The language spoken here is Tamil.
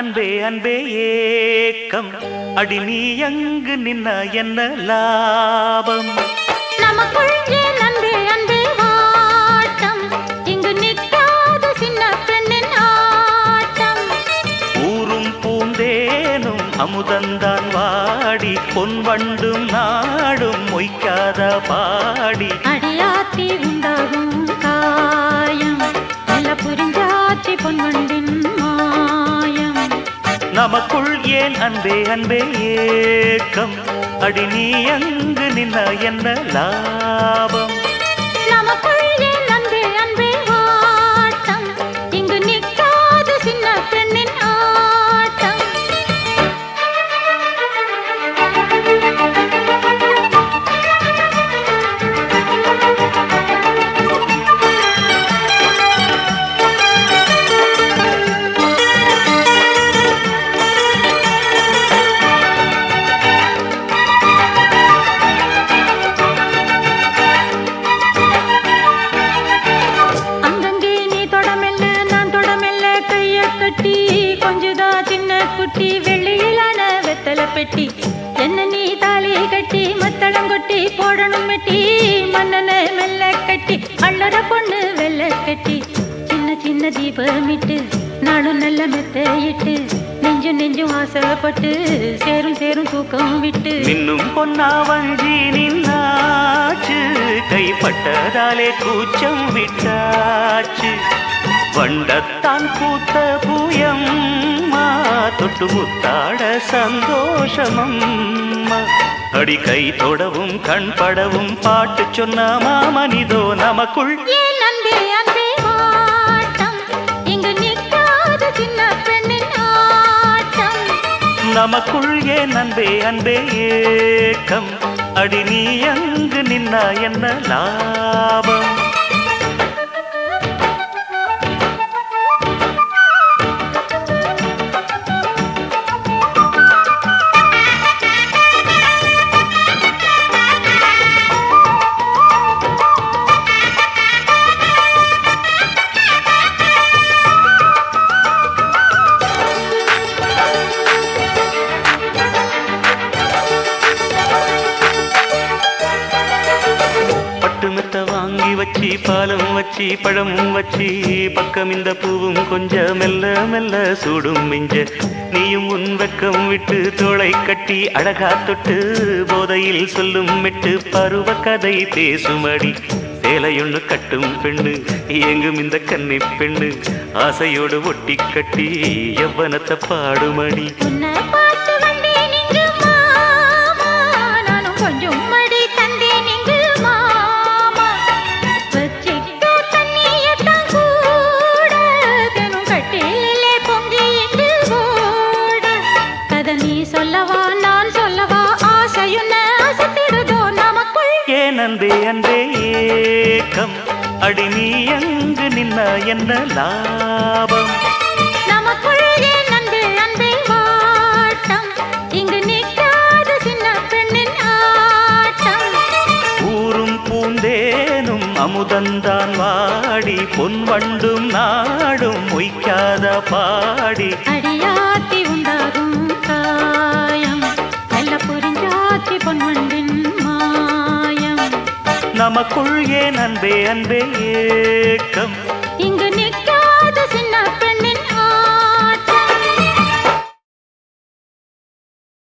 அன்பே அன்பே ஏக்கம் அடி நீ எங்கு நின்ன என்ன லாபம் நமக்குள் ஏன் அன்பே அன்பே வாட்டம் இங்கு நிற்காத சின்ன பெண்ணின் ஆட்டம் ஊரும் பூந்தேனும் அமுதந்தான் வாடி பொன் வண்டும் நாடும் மொய்க்காத பாடி அடியாத்தி உண்டாகும் காயம் நல்ல புரிஞ்சாச்சி பொன்வண்டின் மாயம் நமக்குள் ஏன் அன்பே அன்பே ஏக்கம் அடி நீ எங்கு நின்ன என்ன லாபம் நமக்குள் ஏன் அன்பே அன்பே வாட்டம் இங்கு நிற்காத சின்ன பெண்ணின் ஆட்டம் அங்கங்கே நீ தொடமெல்ல நான் தொடமெல்ல கைய கட்டி கொஞ்சுதா சின்ன குட்டி வெள்ளியிலான வெத்தலை பெட்டி என்ன நீ தாலி கட்டி மத்தளம் கொட்டி போடணும் மெட்டி மன்னனை மெல்ல கட்டி அள்ளற பொண்ணு வெள்ள கட்டி சின்ன சின்ன தீபமிட்டு நாளும் நல்ல மெத்தையிட்டு நெஞ்சு நெஞ்சும் ஆசைப்பட்டு சேரும் சேரும் தூக்கம் விட்டு மின்னும் பொன்னா வஞ்சி நின்னாச்சு கைப்பட்டதாலே கூச்சம் விட்டாச்சு வண்டத்தான் கூத்த பூயம்மா தொட்டு முத்தாட சந்தோஷமம்மா அடி கை தொடவும் கண் படவும் பாட்டு சொன்ன மாமனிதோ நமக்குள் ஏன் அன்பே அன்பே வாட்டம் இங்கு நிற்காத சின்ன பெண்ணின் ஆட்டம் நமக்குள் ஏன் அன்பே அன்பே ஏக்கம் அடி நீ அங்கு நின்னா என்ன லாபம் பட்டு மெத்த வாங்கி வச்சு பாலும் வச்சு பழமும் வச்சு பக்கம் இந்த பூவும் கொஞ்சம் மெல்ல மெல்ல சூடும் மிஞ்ச நீயும் உன் வெக்கம் விட்டு தோளை கட்டி அழகா தொட்டு போதையில் சொல்லும் மெட்டு பருவ கதை பேசுமடி சேலையொன்னு கட்டும் பெண்ணு எங்கும் இந்த கன்னி பெண்ணு ஆசையோடு ஒட்டி கட்டி எவ்வனத்தை பாடுமடி உன்னை பார்த்து வந்தேன் இங்கு மாமா நானும் கொஞ்சம் மடி தந்தேன் இங்கு மாமா வச்சிக்க தண்ணியத்தான் கூட தினம் கட்டிலே பொங்கி இங்கு ஓட கதை நீ சொல்லவா நான் சொல்லவா ஆசையுன்ன அசத்திடுதோ நமக்குள் ஏன் அன்பே அன்பே ஏக்கம் அடி நீ அங்கு நின்ன என்ன லாபம் நமக்குள் ஏன் அன்பே அன்பே வாட்டம் இங்கு நிற்காத சின்ன பெண்ணின் ஆட்டம் ஊரும் பூந்தேனும் அமுதந்தான் வாடி பொன் வண்டும் நாடும் மொய்க்காத பாடி அடியாத்தி உண்டாகும் காயம் நல்ல புரிஞ்சாச்சி பொன்வண்டின் மாயம் நமக்குள் ஏன் அன்பே அன்பே ஏக்கம்